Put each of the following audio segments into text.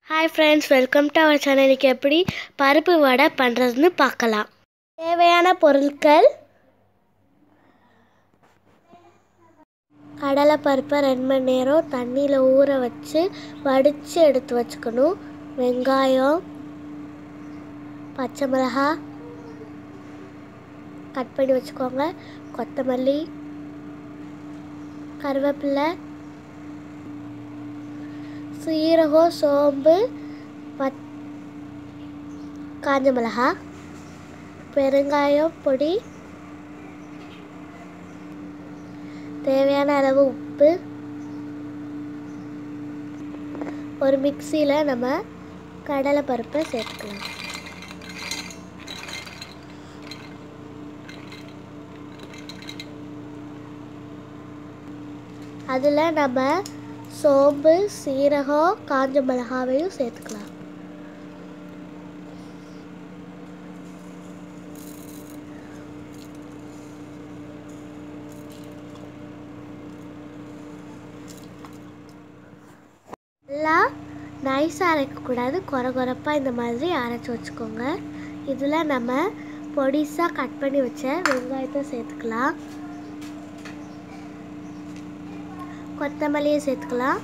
hi friends welcome to our சேனலுக்கு எப்படி பருப்பு வடை பண்ணுறதுன்னு பார்க்கலாம் தேவையான பொருட்கள் கடலை பருப்பை ரெண்டு மணி நேரம் தண்ணியில் ஊற வச்சு வடித்து எடுத்து வச்சுக்கணும் வெங்காயம் பச்சை மிளகாய் கட் பண்ணி வச்சுக்கோங்க கொத்தமல்லி கருவேப்பிலை சீரகம் சோம்பு பத் காஞ்ச மிளகா பெருங்காயம் பொடி தேவையான அளவு உப்பு ஒரு மிக்சியில் நம்ம கடலை பருப்பை சேர்த்துக்கலாம் அதில் நம்ம சோம்பு சீரகம் காஞ்ச மிளகாவையும் சேர்த்துக்கலாம் எல்லாம் நைஸாக அரைக்கக்கூடாது குறை குறைப்பாக இந்த மாதிரி அரைச்சி வச்சுக்கோங்க இதில் நம்ம பொடிசாக கட் பண்ணி வச்ச வெங்காயத்தை சேர்த்துக்கலாம் கொத்தமல்லியை சேர்த்துக்கலாம்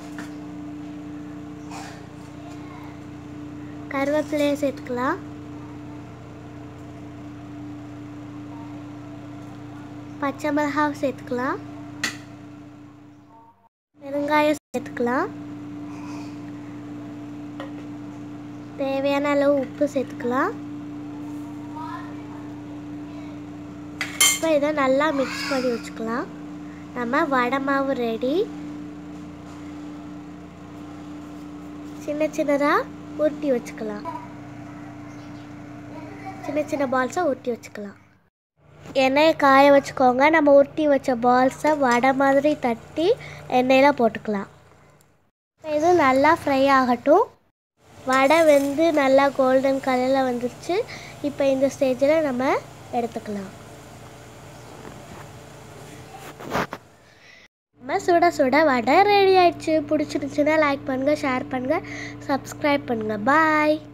கருவேப்பிலையை சேர்த்துக்கலாம் பச்சை மிளகாவை சேர்த்துக்கலாம் பெருங்காயம் சேர்த்துக்கலாம் தேவையான அளவு உப்பு சேர்த்துக்கலாம் இப்போ இதை நல்லா மிக்ஸ் பண்ணி வச்சுக்கலாம் நம்ம வடை மாவு ரெடி சின்ன சின்னதாக உருட்டி வச்சுக்கலாம் சின்ன சின்ன பால்ஸை உருட்டி வச்சுக்கலாம் எண்ணெயை காய வச்சுக்கோங்க நம்ம உருட்டி வச்ச பால்ஸை வடை மாதிரி தட்டி எண்ணெயில் போட்டுக்கலாம் இது நல்லா ஃப்ரை ஆகட்டும் வடை வெந்து நல்லா கோல்டன் கலரில் வந்துருச்சு இப்போ இந்த ஸ்டேஜில் நம்ம எடுத்துக்கலாம் நம்ம சுட சுட வடை ரெடி ஆயிடுச்சு பிடிச்சிருந்துச்சுன்னா லைக் பண்ணுங்கள் ஷேர் பண்ணுங்கள் சப்ஸ்கிரைப் பண்ணுங்கள் பாய்